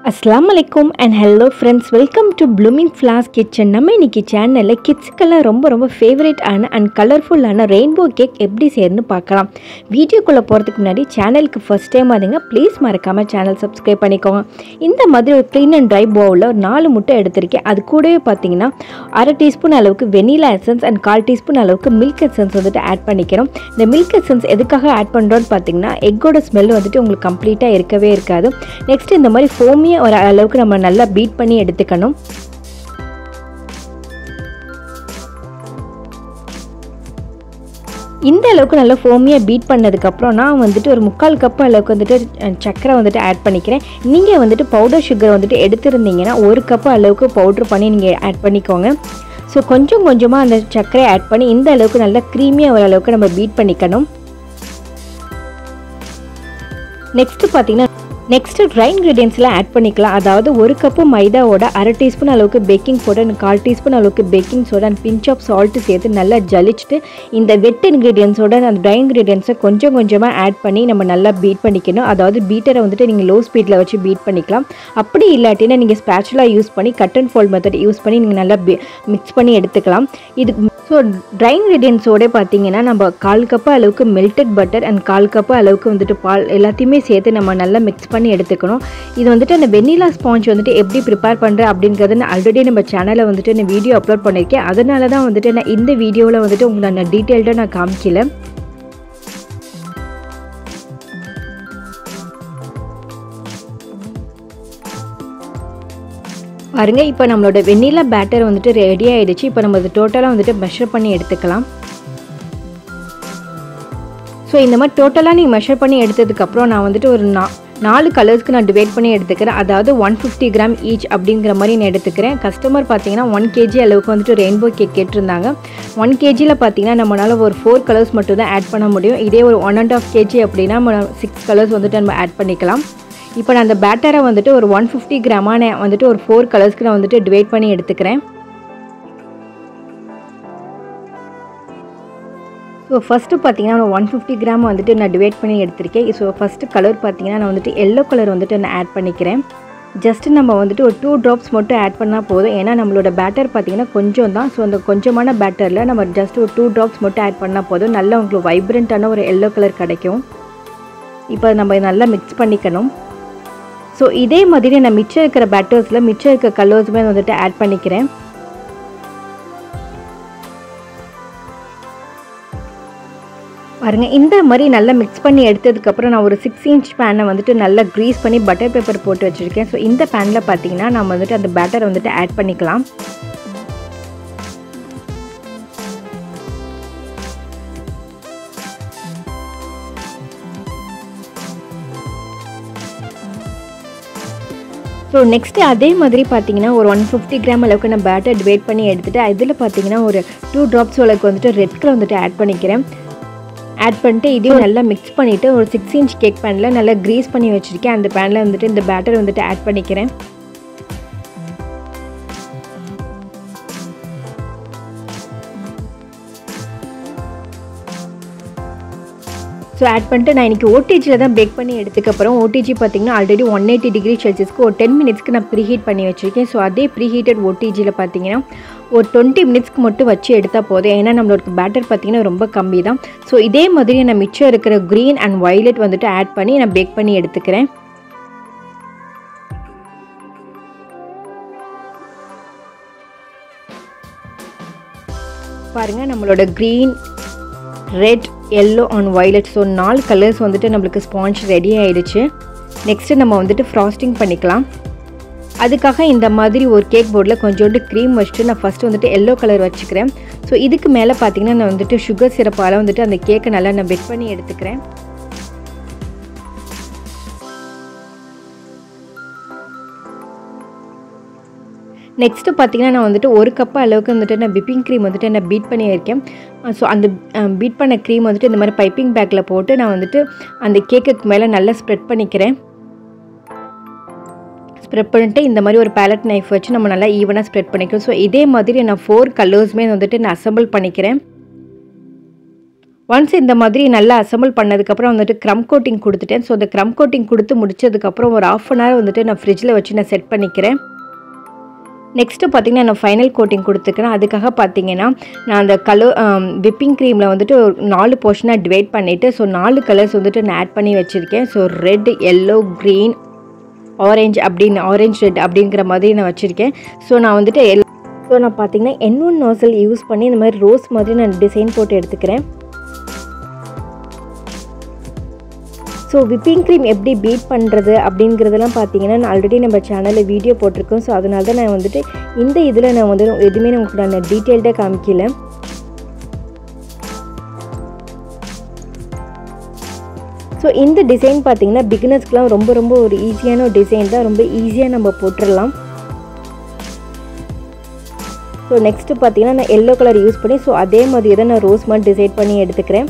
அஸ்லாம் வலைக்கும் and hello friends welcome to Blooming Floss Kitchen நம்ம இன்னைக்கு சேனலில் கிட்ஸுக்கெல்லாம் ரொம்ப ரொம்ப ஃபேவரட் ஆன அண்ட் கலர்ஃபுல்லான ரெயின்போ கேக் எப்படி செய்யணும்னு பார்க்கலாம் வீடியோக்குள்ளே போகிறதுக்கு முன்னாடி சேனலுக்கு ஃபஸ்ட் டைம் வந்தீங்க ப்ளீஸ் மறக்காமல் சேனல் சப்ஸ்கிரைப் பண்ணிக்கோங்க இந்த மாதிரி ஒரு க்ளீன் அண்ட் ட்ரை பவுலில் ஒரு நாலு முட்டை எடுத்திருக்கேன் அது கூடவே பார்த்தீங்கன்னா அரை டீஸ்பூன் அளவுக்கு வெனிலா எசன்ஸ் அண்ட் கால் டீஸ்பூன் அளவுக்கு மில்க் எசன்ஸ் வந்துட்டு ஆட் பண்ணிக்கிறோம் இந்த மில்க் எசன்ஸ் எதுக்காக ஆட் பண்ணுறோன்னு பார்த்தீங்கன்னா எக்கோட ஸ்மெல் வந்துட்டு உங்களுக்கு கம்ப்ளீட்டாக இருக்கவே இருக்காது நெக்ஸ்ட் இந்த மாதிரி ஃபோமியாக ஒரு அளவுக்கு நம்ம நல்லா பீட் பண்ணி எடுத்துக்கணும் இந்த அளவுக்கு நல்லா ஃபோமியாக பீட் பண்ணதுக்கப்புறம் நான் வந்துட்டு ஒரு முக்கால் கப் அளவுக்கு வந்துட்டு அஹ், சர்க்கரை வந்துட்டு ஆட் பண்ணிக்கிறேன் நீங்கள் வந்துட்டு பவுடர் சுகர் வந்துட்டு எடுத்திருந்தீங்கன்னா ஒரு கப் அளவுக்கு பவுட்ரு பண்ணி நீங்கள் ஆட் பண்ணிக்கோங்க ஸோ கொஞ்சம் கொஞ்சமாக அந்த சர்க்கரையை ஆட் பண்ணி இந்த அளவுக்கு நல்லா க்ரீமியாக ஒரு அளவுக்கு நம்ம பீட் பண்ணிக்கணும் நெக்ஸ்ட்டு பார்த்தீங்கன்னா நெக்ஸ்ட்டு ட்ரை இன்க்ரீடியன்ஸ்லாம் ஆட் பண்ணிக்கலாம் அதாவது ஒரு கப்பு மைதாவோட அரை டீஸ்பூன் அளவுக்கு பேக்கிங் பவுடர் அண்ட் கால் டீஸ்பூன் அளவுக்கு baking soda and pinch of salt சேர்த்து நல்லா ஜலிச்சுட்டு இந்த வெட் இன்க்ரீடியன்ஸோட அந்த ட்ரை இன்க்ரீடியன்ஸை கொஞ்சம் கொஞ்சமாக ஆட் பண்ணி நம்ம நல்லா பீட் பண்ணிக்கணும் அதாவது பீட்டரை வந்துட்டு நீங்கள் லோ ஸ்பீடில் வச்சு பீட் பண்ணிக்கலாம் அப்படி இல்லாட்டினா நீங்கள் ஸ்பேச்சுலாக யூஸ் பண்ணி cut and fold method use பண்ணி நீங்கள் நல்லா மிக்ஸ் பண்ணி எடுத்துக்கலாம் இது ஸோ ட்ரை இன்க்ரீடியன்ஸோட பார்த்தீங்கன்னா நம்ம கால் கப்பு அளவுக்கு மெல்டட் பட்டர் அண்ட் கால் கப்பு அளவுக்கு வந்துட்டு பால் எல்லாத்தையுமே சேர்த்து நம்ம நல்லா மிக்ஸ் பண்ணி எடுத்துக்கணும் இது வந்துட்டு அந்த வெண்ணிலா ஸ்பாஞ்ச் வந்துட்டு எப்படி ப்ரிப்பேர் பண்ணுறேன் அப்படிங்கிறத நான் ஆல்ரெடி நம்ம சேனலில் வந்துட்டு நான் வீடியோ அப்லோட் பண்ணியிருக்கேன் அதனால தான் வந்துட்டு நான் இந்த வீடியோவில் வந்துட்டு உங்களை நான் டீட்டெயில்டாக நான் காமிக்கல பாருங்க இப்போ நம்மளோட வெண்ணிலா பேட்டர் வந்துட்டு ரெடி ஆயிடுச்சு இப்போ நம்ம இது டோட்டலாக வந்துட்டு மெஷர் பண்ணி எடுத்துக்கலாம் ஸோ இந்த மாதிரி டோட்டலாக நீங்கள் மெஷர் பண்ணி எடுத்ததுக்கப்புறம் நான் வந்துட்டு ஒரு நா நாலு கலர்ஸ்க்கு நான் டிவைட் பண்ணி எடுத்துக்கிறேன் அதாவது ஒன் ஃபிஃப்டி கிராம் ஈச் அப்படிங்கிற மாதிரி நான் எடுத்துக்கிறேன் கஸ்டமர் பார்த்தீங்கன்னா ஒன் கேஜி அளவுக்கு வந்துட்டு ரெயின்போ கேக் கேட்டிருந்தாங்க ஒன் கேஜியில் பார்த்தீங்கன்னா நம்மளால் ஒரு ஃபோர் கலர்ஸ் மட்டும் தான் ஆட் பண்ண முடியும் இதே ஒரு ஒன் அண்ட் ஆஃப் கேஜி அப்படின்னா நம்ம சிக்ஸ் கலர்ஸ் வந்துட்டு நம்ம ஆட் பண்ணிக்கலாம் இப்போ நான் அந்த பேட்டரை வந்துட்டு ஒரு ஒன் ஃபிஃப்டி கிராமாக நான் வந்துட்டு ஒரு ஃபோர் கலர்ஸ்க்கு நான் வந்துட்டு டிவைட் பண்ணி எடுத்துக்கிறேன் ஸோ ஃபஸ்ட்டு பார்த்தீங்கன்னா நான் ஒன் ஃபிஃப்டி கிராம் வந்துட்டு நான் டிவைட் பண்ணி எடுத்திருக்கேன் ஸோ ஃபஸ்ட்டு கலர் பார்த்தீங்கன்னா நான் வந்துட்டு எல்லோ கலர் வந்துட்டு நான் ஆட் பண்ணிக்கிறேன் ஜஸ்ட் நம்ம வந்துட்டு ஒரு டூ ட்ராப்ஸ் மட்டும் ஆட் பண்ணால் போதும் ஏன்னா நம்மளோட பேட்டர் பார்த்தீங்கன்னா கொஞ்சம் தான் ஸோ அந்த கொஞ்சமான பேட்டரில் நம்ம ஜஸ்ட் ஒரு டூ ட்ராப்ஸ் மட்டும் ஆட் பண்ணால் போதும் நல்லா உங்களுக்கு வைப்ரண்ட்டான ஒரு எல்லோ கலர் கிடைக்கும் இப்போ நம்ம நல்லா மிக்ஸ் பண்ணிக்கணும் ஸோ இதே மாதிரி நான் மிச்சம் இருக்கிற பேட்டர்ஸில் மிச்சம் இருக்கிற கலர்ஸுமே வந்துட்டு ஆட் பண்ணிக்கிறேன் பாருங்கள் இந்த மாதிரி நல்லா மிக்ஸ் பண்ணி எடுத்ததுக்கப்புறம் நான் ஒரு சிக்ஸ் இன்ச் பேனை வந்துட்டு நல்லா க்ரீஸ் பண்ணி பட்டர் பேப்பர் போட்டு வச்சுருக்கேன் ஸோ இந்த பேனில் பார்த்தீங்கன்னா நம்ம வந்துட்டு அந்த பேட்டரை வந்துட்டு ஆட் பண்ணிக்கலாம் ஸோ நெக்ஸ்ட்டு அதே மாதிரி பார்த்தீங்கன்னா ஒரு ஒன் ஃபிஃப்டி கிராம் அளவுக்கு நான் பேட்டர் டிவைட் பண்ணி எடுத்துகிட்டு அதில் பார்த்தீங்கன்னா ஒரு டூ ட்ராப்ஸ் அளவுக்கு வந்துட்டு ரெட் கலர் வந்துட்டு ஆட் பண்ணிக்கிறேன் ஆட் பண்ணிட்டு இதையும் நல்லா மிக்ஸ் பண்ணிவிட்டு ஒரு சிக்ஸ் இன்ச் கேக் பேனில் நல்லா க்ரீஸ் பண்ணி வச்சுருக்கேன் அந்த பேனில் வந்துட்டு இந்த பேட்டர் வந்துட்டு ஆட் பண்ணிக்கிறேன் ஸோ ஆட் பண்ணிட்டு நான் இன்றைக்கி ஓடிஜியில் தான் பேக் பண்ணி எடுத்துக்கப்புறம் ஓடிஜி பார்த்தீங்கன்னா ஆல்ரெடி ஒன் எயிட்டி டிகிரி செல்சியஸ்க்கு ஒரு டென் மினிட்ஸ்க்கு நான் ப்ரீஹீட் பண்ணி வச்சுருக்கேன் ஸோ அதே ப்ரீஹீட்டட் ஓடிஜியில் பார்த்தீங்கன்னா ஒரு டுவெண்ட்டி மினிட்ஸ்க்கு மட்டும் வச்சு எடுத்தால் போதும் ஏன்னா நம்மளோட பேட்டர் பார்த்தீங்கன்னா ரொம்ப கம்மி தான் ஸோ இதே மாதிரி நான் மிச்சம் இருக்கிற க்ரீன் அண்ட் வயலட் வந்துட்டு ஆட் பண்ணி நான் பேக் பண்ணி எடுத்துக்கிறேன் பாருங்கள் நம்மளோட green red yellow and violet so நாலு கலர்ஸ் வந்துட்டு நம்மளுக்கு ஸ்பாஞ்ச் ரெடி ஆயிடுச்சு நெக்ஸ்ட்டு நம்ம வந்துட்டு ஃப்ராஸ்டிங் பண்ணிக்கலாம் அதுக்காக இந்த மாதிரி ஒரு கேக் போர்டில் கொஞ்சோண்டு க்ரீம் வச்சுட்டு நான் ஃபஸ்ட்டு வந்துட்டு எல்லோ கலர் வச்சுக்கிறேன் ஸோ இதுக்கு மேலே பார்த்தீங்கன்னா நான் வந்துட்டு சுகர் சிரப்பால் வந்துட்டு அந்த கேக்கை நல்லா நான் வெட் பண்ணி எடுத்துக்கிறேன் நெக்ஸ்ட்டு பார்த்தீங்கன்னா நான் வந்துட்டு ஒரு கப் அளவுக்கு வந்துட்டு நான் விப்பிங் க்ரீம் வந்துட்டு நான் பீட் பண்ணி இருக்கேன் ஸோ அந்த பீட் பண்ண க்ரீம் வந்துட்டு இந்த மாதிரி பைப்பிங் பேக்கில் போட்டு நான் வந்துட்டு அந்த கேக்குக்கு மேலே நல்லா ஸ்ப்ரெட் பண்ணிக்கிறேன் ஸ்ப்ரெட் பண்ணிட்டு இந்த மாதிரி ஒரு பேலட் நைஃப் வச்சு நம்ம நல்லா ஈவனாக ஸ்ப்ரெட் பண்ணிக்கிறோம் ஸோ இதே மாதிரி நான் ஃபோர் கலர்ஸுமே வந்துட்டு நான் அசம்பிள் பண்ணிக்கிறேன் ஒன்ஸ் இந்த மாதிரி நல்லா அசம்பிள் பண்ணதுக்கப்புறம் வந்துட்டு க்ரம் கோட்டிங் கொடுத்துட்டேன் ஸோ அந்த க்ரம் கோட்டிங் கொடுத்து முடிச்சதுக்கப்புறம் ஒரு ஆஃப் அன் ஹவர் வந்துட்டு நான் ஃப்ரிட்ஜில் வச்சு நான் செட் பண்ணிக்கிறேன் நெக்ஸ்ட்டு பார்த்தீங்கன்னா நான் ஃபைனல் கோட்டிங் கொடுத்துக்கிறேன் அதுக்காக பார்த்தீங்கன்னா நான் அந்த கலர் விப்பிங் க்ரீமில் வந்துட்டு ஒரு நாலு போர்ஷனாக டிவைட் பண்ணிவிட்டு ஸோ நாலு கலர்ஸ் வந்துட்டு நான் ஆட் பண்ணி வச்சுருக்கேன் so red yellow green orange அப்படின்னு ஆரஞ்ச் ரெட் அப்படிங்கிற மாதிரி நான் வச்சுருக்கேன் ஸோ நான் வந்துட்டு எல் ஸோ நான் பார்த்தீங்கன்னா என் ஒன் நாசல் யூஸ் பண்ணி இந்த மாதிரி ரோஸ் மாதிரி நான் டிசைன் போட்டு எடுத்துக்கிறேன் ஸோ விப்பிங் க்ரீம் எப்படி பீட் பண்ணுறது அப்படிங்கிறதெல்லாம் பார்த்தீங்கன்னா நான் ஆல்ரெடி நம்ம சேனலில் வீடியோ போட்டிருக்கோம் ஸோ அதனால தான் நான் வந்துட்டு இந்த இதில் நான் வந்து எதுவுமே நான் உங்களுக்கு நான் டீட்டெயில்டாக காமிக்கல ஸோ இந்த டிசைன் பார்த்தீங்கன்னா பிகினர்ஸ்க்குலாம் ரொம்ப ரொம்ப ஒரு ஈஸியான ஒரு டிசைன் தான் ரொம்ப ஈஸியாக நம்ம போட்டுடலாம் ஸோ நெக்ஸ்ட்டு பார்த்தீங்கன்னா நான் எல்லோ கலர் யூஸ் பண்ணி ஸோ அதே மாதிரி தான் நான் ரோஸ் மாதிரி டிசைட் பண்ணி எடுத்துக்கிறேன்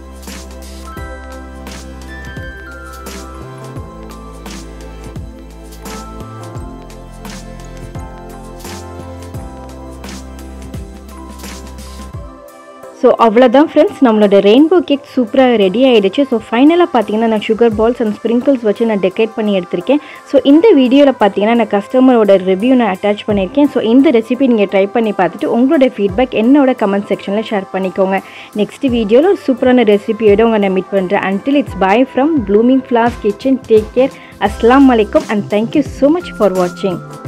ஸோ அவ்வளோதான் ஃப்ரெண்ட்ஸ் நம்மளோட ரெயின்போ கேக் சூப்பராக ரெடி ஆகிடுச்சு ஸோ ஃபைனலாக பார்த்தீங்கன்னா நான் சுகர் பால்ஸ் அண்ட் ஸ்ப்ரிங்கிள்ஸ் வச்சு நான் டெக்கரேட் பண்ணி எடுத்திருக்கேன் ஸோ இந்த வீடியோவில் பார்த்தீங்கன்னா நான் கஸ்டமரோட ரிவ்யூ நான் அட்டாச் பண்ணியிருக்கேன் ஸோ இந்த ரெசிபி நீங்கள் ட்ரை பண்ணி பார்த்துட்டு உங்களோட ஃபீட்பேக் என்னோட கமெண்ட் செக்ஷனில் ஷேர் பண்ணிக்கோங்க நெக்ஸ்ட் வீடியோவில் ஒரு சூப்பரான ரெசிபியோட உங்களை நான் மீட் பண்ணுறேன் until it's bye from Blooming Floss Kitchen take care அஸ்லாம் வலைக்கம் and thank you so much for வாட்சிங்